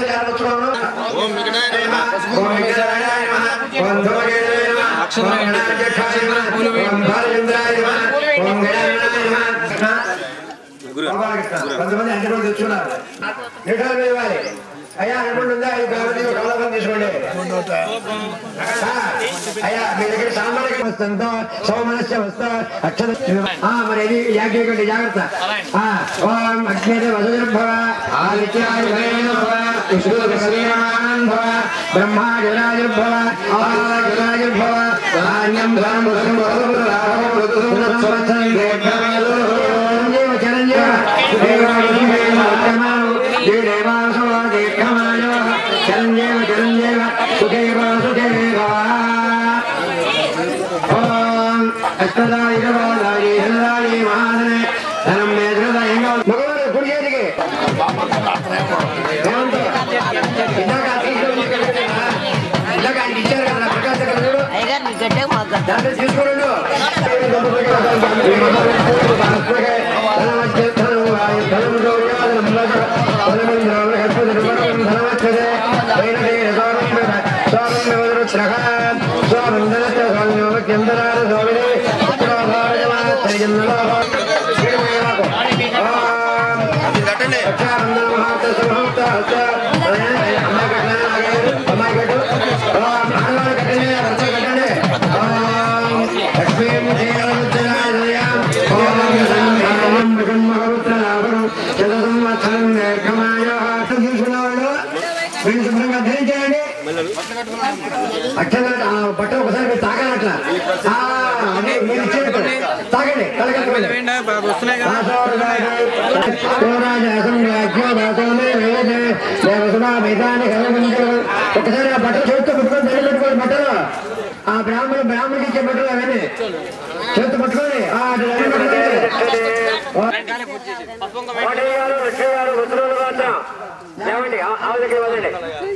ఓం విఘ్నాయ నమః ఓం విఘ్నాయ నమః ఓం ధూమకేతవే నమః ఓం గణాధ్యక్షాయ నమః ఓం భారచంద్రాయ నమః ఓం గణాయ నమః కొంతమంది అంటే రోజు తెచ్చున్నారు నిఠాలు ఇవ్వాలి అయ్యా అనుకుంటు ఉందా ఈ కాబట్టి కమలాపం తీసుకోండి ఆ, అయ్యా మీ దగ్గర సాంబార్ వస్తుందో సోమనస్య వస్తా అక్షర ఆ, మరి ఇది యాజ్ఞికండి జాగ్రత్త ఆ, ఓం అగ్నిదే వసుర్భవ ఆదిత్యాయ వరేణ భవ విష్ణుదేవాన్ భవ బ్రహ్మాజరాజుర్భవ ఆజరాజుర్భవ ధాన్యం ధనం ధనం చిరంజీవ చిరంజీవ చిరంజీవ చిరంజీవ సుఖేవ సుఖేవ ఓం అష్టదాయి హృదయ మహాదనే ధనం మే హృదయ మగవారు కుడి చేతికి ఏమంటారు? ఇందాక తీసుకొని ఇక్కడ పెట్టారా? ఇందాక ఆయనకి ఇచ్చారు కదా ప్రకాశ్ దగ్గర చూడు. అయ్యగారు మీ గడ్డే మాకు గడ్డ దాంట్లో తీసుకోండు అట్లా బట్ట ఒకసారి మీరు తాగాలి అట్లా ఆ, అదే మీరు ఇచ్చేది కూడా. తాగండి కలగట్టుకోండి ఒకసారి ఆ బట్టలు చేతితో పెట్టుకొని దండ పెట్టుకోండి బట్టలు ఆ బ్రాహ్మణ బ్రాహ్మణికి ఇచ్చే బట్టలు అవన్నీ చేతితో పట్టుకొని ఆ, అటు దండ పెట్టుకోండి. కోటయ్య గారు, లక్ష్మీ గారు, ముసలోళ్ళు మాత్రం లేవండి ఆ- ఆవులకి వదండి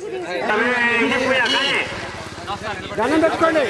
దండం పెట్టుకోండి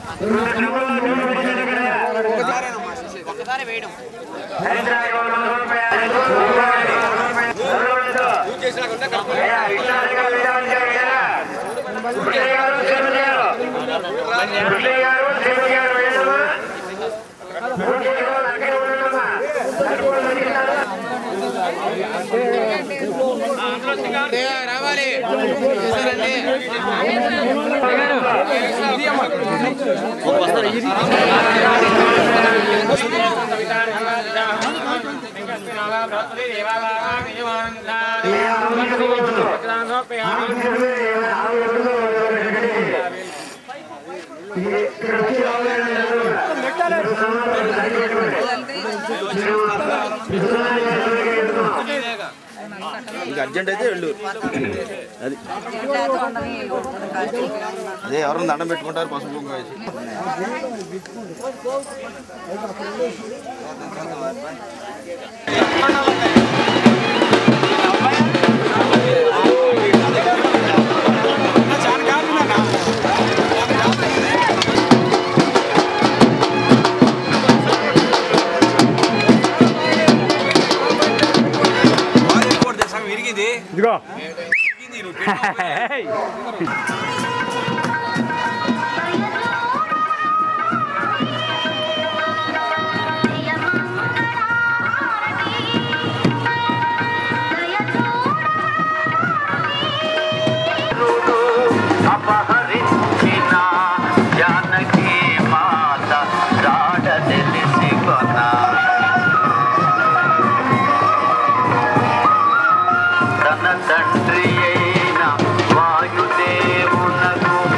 ఇంకా అర్జెంట్ అయితే వెళ్ళు అది అదే ఎవరైనా దండం పెట్టుకుంటారు పసుపు కుంకుమ వేసి అపహరించిన జానకి మాత రాడ తెలిసి కొన్నా తన తండ్రి అయిన వాయుదేవునకు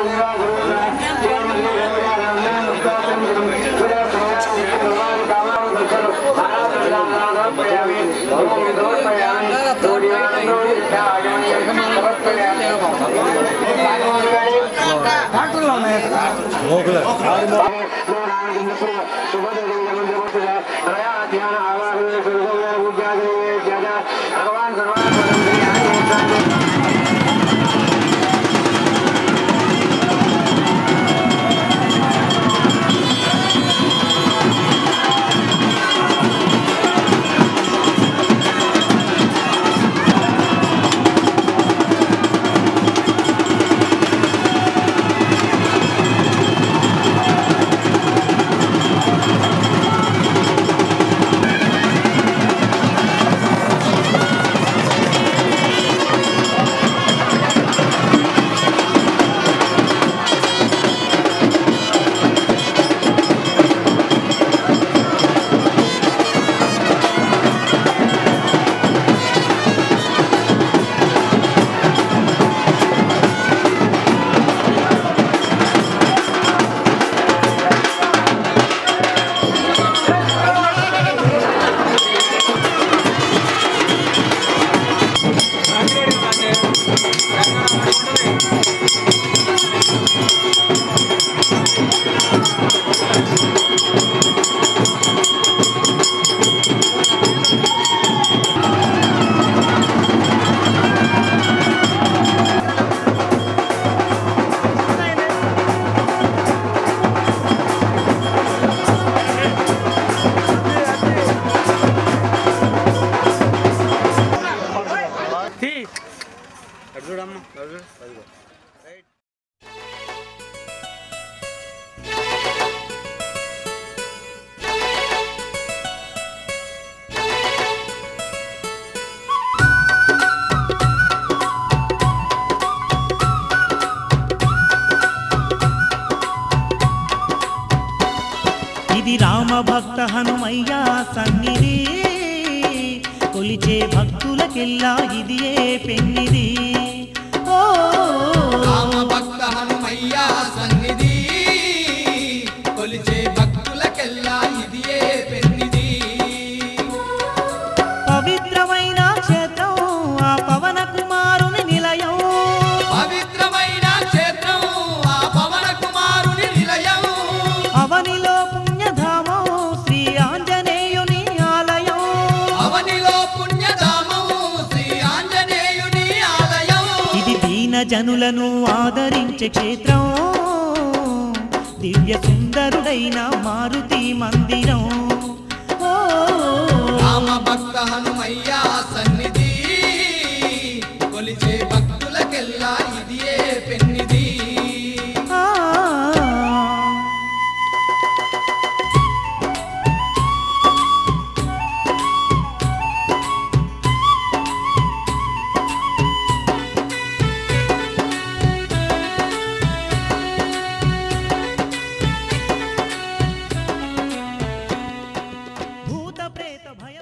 ఇది రామ భక్త హనుమయ్య సన్నిధి కొలిచే భక్తులకెల్లా ఇది ఏ పెన్నిది ఓ రామ భక్త హనుమయ్య సన్నిధి కొలిచే భక్తులకెల్లా ఇది ఏ పెన్నిది పవిత్రమైన క్షేత్రం ఆ పవన కుమారుని నిలయం పవిత్రమైన క్షేత్రం ఆ పవన కుమారుని నిలయం అవనిలో పుణ్యధామం శ్రీ ఆంజనేయుని ఆలయం అవనిలో పుణ్యధామం శ్రీ ఆంజనేయుని ఆలయం ఇది దీన జనులను ఆదరించే క్షేత్రం దివ్య సుందరుడైన మారుతి మందిరం ఓ రామ భక్త హనుమయ్య సన్నిధి కొలిచే భక్తులకెల్లా ఇది ఏ పెన్నిది ఆ భూత ప్రేత భయ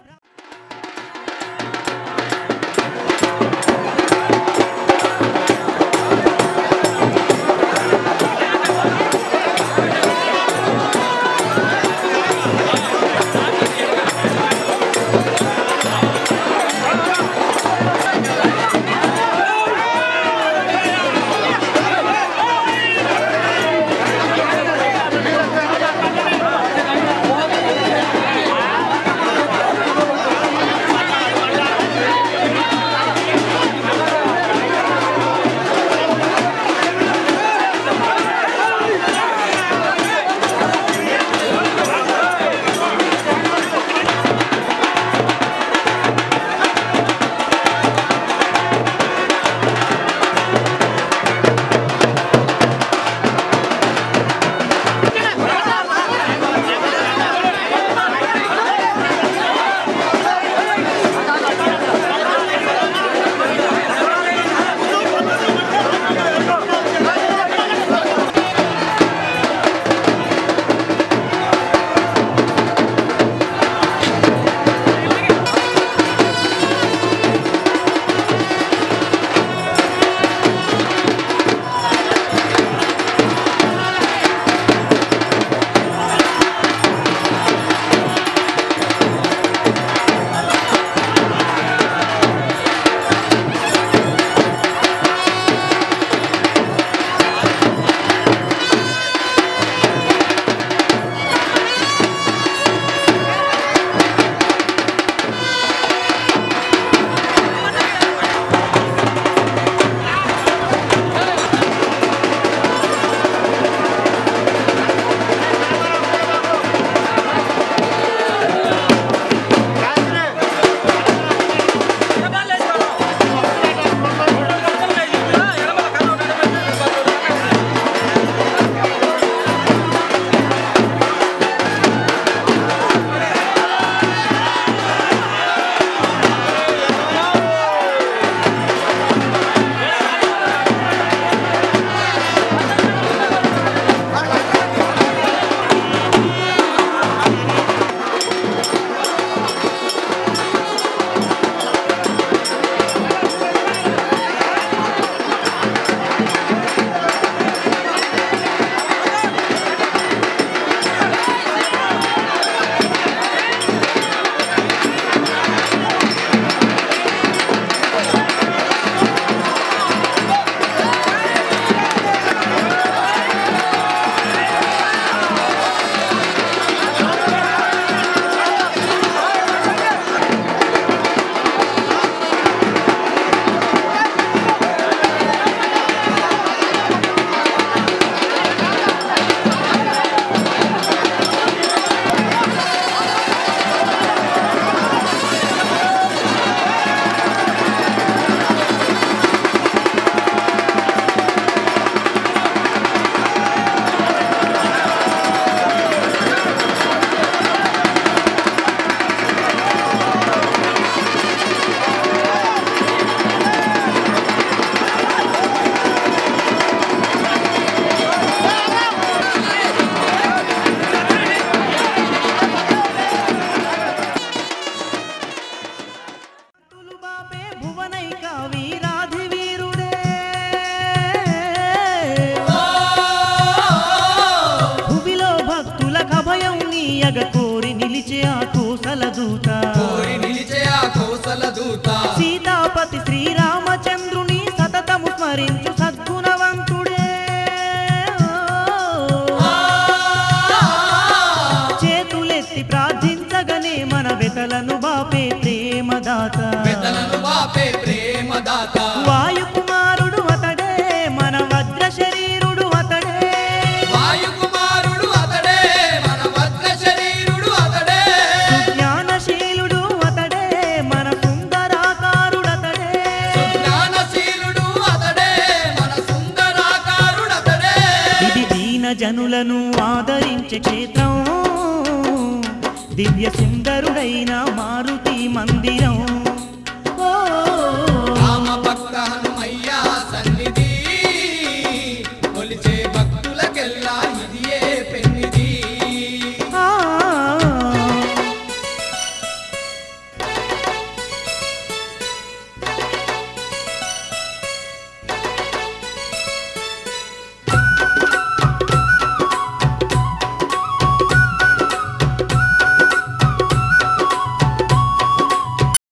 బాపే ప్రేమదాత వాయుకుమారుడు అతడే మన వజ్ర శరీరుడు అతడే వాయుకుమారుడు అతడే మన వజ్ర శరీరుడు అతడే జ్ఞానశీలుడు అతడే మన సుందరాకారుడతడే జ్ఞానశీలుడు అతడే మన సుందరాకారుడు అతడే ఇది దీన జనులను ఆదరించే క్షేత్రం దివ్య సుందరుడైన మారుతి మందిరం